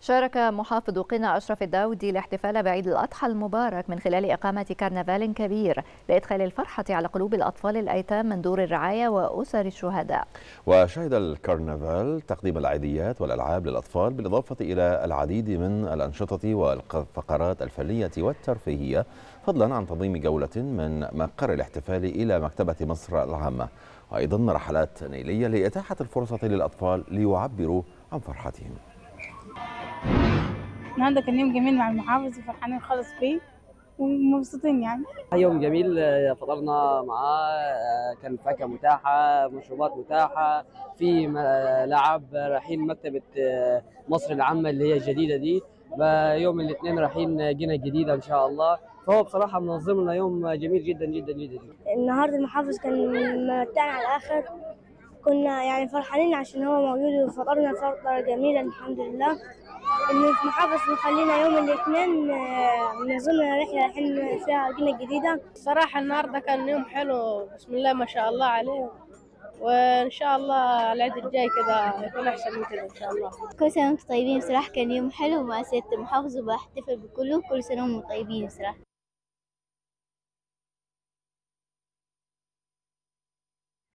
شارك محافظ قنا أشرف الداودي الاحتفال بعيد الأضحى المبارك من خلال إقامة كرنفال كبير لإدخال الفرحة على قلوب الأطفال الأيتام من دور الرعاية وأسر الشهداء وشهد الكرنفال تقديم العيديات والألعاب للأطفال بالإضافة إلى العديد من الأنشطة والفقرات الفنية والترفيهية فضلا عن تنظيم جولة من مقر الاحتفال إلى مكتبة مصر العامة وأيضا رحلات نيلية لإتاحة الفرصة للأطفال ليعبروا عن فرحتهم النهارده كان يوم جميل مع المحافظ وفرحانين خالص فيه ومبسوطين يعني يوم جميل فطرنا معاه كان فاكهه متاحه مشروبات متاحه في لعب رايحين مكتبه مصر العامه اللي هي الجديده دي يوم الاثنين رايحين جنة جديده ان شاء الله فهو بصراحه منظم لنا يوم جميل جدا جدا جدا النهارده المحافظ كان ممتعنا على الاخر كنا يعني فرحانين عشان هو موجود وفطرنا فطره جميله الحمد لله ان المحافظ مخلينا يوم الاثنين نظن رحله الحين فيها جنة جديده صراحه النهارده كان يوم حلو بسم الله ما شاء الله عليه وان شاء الله العيد الجاي كذا يكون احسن من كذا ان شاء الله كل سنه وانتم طيبين بصراحه كان يوم حلو مع سياده المحافظ وبحتفل بكله كل سنه وانتم طيبين بصراحه